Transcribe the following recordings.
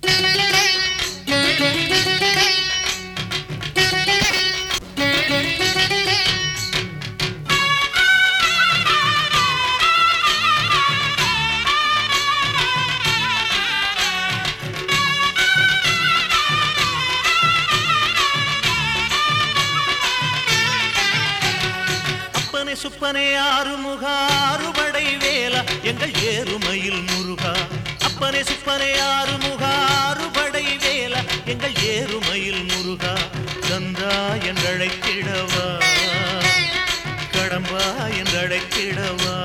அப்பனே சுப்பனே ஆறுமுக ஆறுபடை வேலா எங்கள் ஏறுமையில் முருகா அப்பனே சுப்பனே ஆறுமுக ஆறுபடை வேலா எங்கள் ஏறுமையில் முருகா கந்தா என்றழைக்கிடவா கடம்பா என்றழைக்கிடவா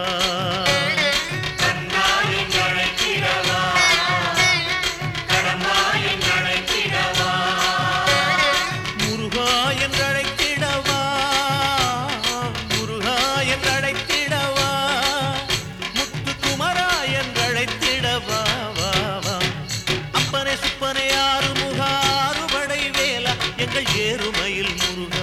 கந்தா என்றழைக்கிடவா கடம்பா என்றழைக்கிடவா முருகா என்றழைத்திடவா முருகா என்றழைத்திடவா முத்துக்குமரா என்றழைத்திடவா வா, வா. அப்பனே சுப்பனே ஆறுமுகா ஆறுபடை வேலா எங்கள் ஏறுமையில் முருகா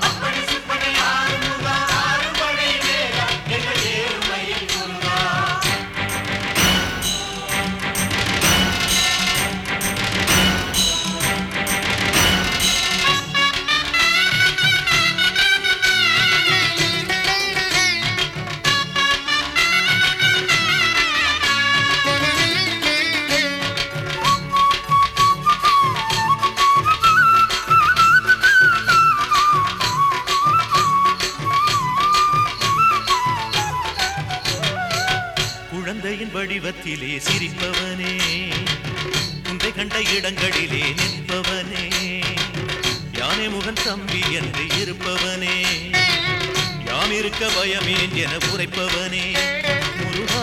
குழந்தையின் வடிவத்திலே சிரிப்பவனே உந்தை கண்ட இடங்களிலே நிற்பவனே யானை முகன் தம்பி என்று இருப்பவனே யாம் இருக்க பயமேன் என உரைப்பவனே முருகா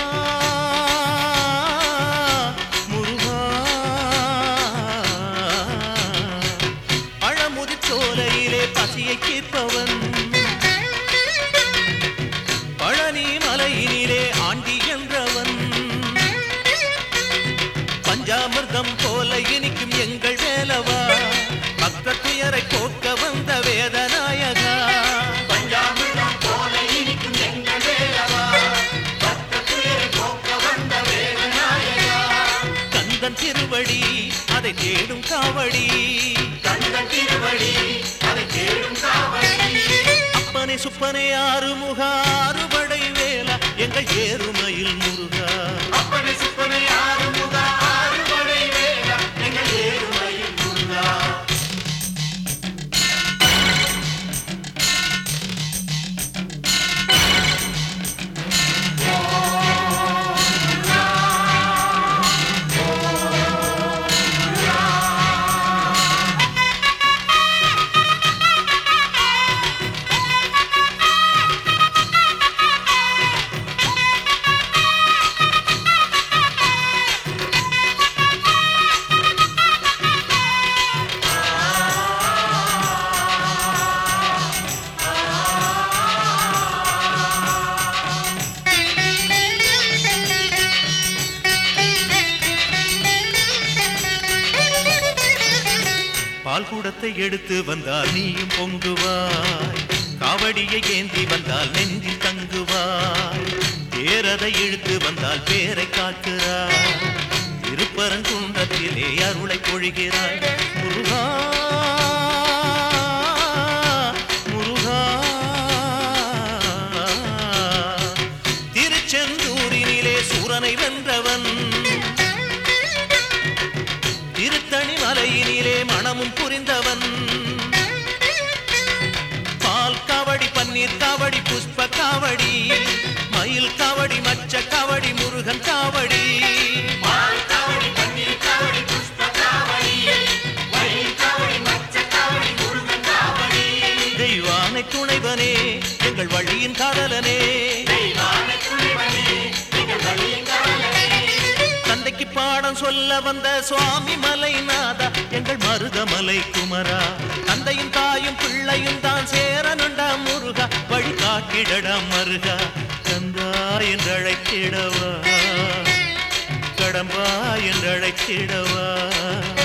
முருகா பழமுதிர் சோலையிலே பசியை கேட்பவன் பழனி மலையினிலே ஆண்டி என்றவன் பஞ்சாமிர்தம் போல இனிக்கும் எங்கள் வேலவா பக்த துயரை போக்க வந்த வேதநாயகா பஞ்சாமிர்தம் போல இனிக்கும் எங்கள் வேலவா பக்த துயரை போக்க வந்த வேதநாயகா கந்தன் திருவடி அதை தேடும் காவடி கந்தன் திருவடி அதை தேடும் காவடி அப்பனே சுப்பனே ஆறுமுக ஆறுபடை வேலா எங்கள் ஏறுமையில் முருகா அப்பனே சுப்பனே ஆறுமுக ஆறுபடை வேலா எங்கள் ஏறுமையில் முருகா பால் குடத்தை எடுத்து வந்தால் நீயும் பொங்குவாய் காவடியை ஏந்தி வந்தால் நெஞ்சில் தங்குவாய் தேரதை இழுத்து வந்தால் பேரை காக்கிறாய் திருப்பரங்குன்றத்திலே அருளை பொழிகிறாய் முருகா முருகா திருச்செந்தூரினிலே சூரனை வென்றவன் திருத்தணி மலையினிலே மனமும் புரிந்தவன் பால் காவடி பன்னீர் காவடி புஷ்ப காவடி மயில் காவடி மச்ச காவடி முருகன் காவடி தெய்வானை துணைவனே எங்கள் வழியின் காதலனே தந்தைக்கு பாடம் சொல்ல வந்த சுவாமி மலைநாதா எங்கள் மருதமலை குமரா தந்தையும் தாயும் பிள்ளையும் தான் சேரனுண்டா முருகா வழி காட்டிடடா மருகா கந்தா என்றழைத்திடவா கடம்பா என்றழைத்திடவா